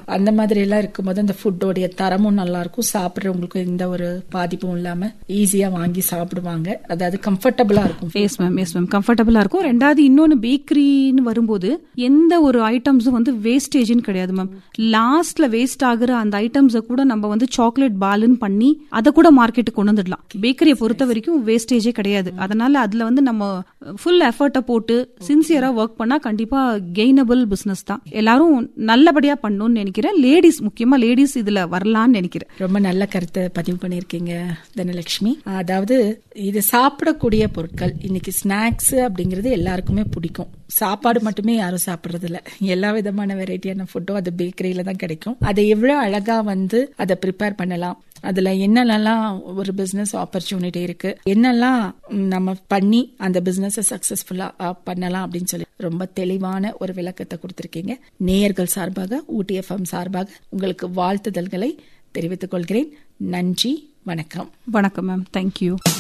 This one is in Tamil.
அந்த மாதிரி எல்லாம் இருக்கும்போது அந்த ஃபுட்டோடைய தரமும் நல்லா இருக்கும் சாப்பிட்றவங்களுக்கு எந்த ஒரு பாதிப்பும் இல்லாம ஈஸியா வாங்கி சாப்பிடுவாங்க அதாவது கம்ஃபர்டபுளா இருக்கும் எஸ் மேம் எஸ் மேம் கம்ஃபர்டபுளா இருக்கும் ரெண்டாவது இன்னொன்னு பேக்கரின்னு வரும்போது எந்த ஒரு ஐட்டம்ஸும் வந்து வேஸ்டேஜ்னு கிடையாது மேம் லாஸ்ட்ல வேஸ்ட் ஆகுற அந்த ஐட்டம்ஸை கூட நம்ம வந்து சாக்லேட் பாலுன்னு பண்ணி அதை கூட மார்க்கெட்டுக்கு கொண்டு வந்துடலாம் பேக்கரியை பொறுத்த வரைக்கும் வேஸ்டேஜே கிடையாது அதனால அதுல வந்து நம்ம ஃபுல் எஃபர்ட்டை போட்டு சின்சியரா ஒர்க் பண்ணா கண்டிப்பா கெய்னபிள் பிசினஸ் தான் எல்லாரும் நல்லபடியா பண்ணணும்னு நினைக்கிறேன் லேடிஸ் முக்கியமா லேடிஸ் இதுல வரலாம்னு நினைக்கிறேன் ரொம்ப நல்ல கருத்தை பதிவு பண்ணியிருக்கீங்க தனலட்சுமி அதாவது இது சாப்பிடக்கூடிய பொருட்கள் இன்னைக்கு ஸ்நாக்ஸ் அப்படிங்கிறது எல்லாருக்குமே பிடிக்கும் சாப்பாடு மட்டுமே யாரும் சாப்பிடுறது இல்ல எல்லா விதமான வெரைட்டியான ஃபுட்டும் அது பேக்கரியில தான் கிடைக்கும் அதை எவ்வளவு அழகா வந்து அதை ப்ரிப்பேர் பண்ணலாம் அதுல என்னென்னலாம் ஒரு பிசினஸ் ஆப்பர்ச்சுனிட்டி இருக்கு என்னெல்லாம் நம்ம பண்ணி அந்த பிசினஸ் சக்சஸ்ஃபுல்லா பண்ணலாம் அப்படின்னு சொல்லி ரொம்ப தெளிவான ஒரு விளக்கத்தை கொடுத்திருக்கீங்க நேயர்கள் சார்பாக ஊட்டி எஃப்எம் சார்பாக உங்களுக்கு வாழ்த்துதல்களை தெரிவித்துக் கொள்கிறேன் நன்றி வணக்கம் வணக்கம் மேம் தேங்க்யூ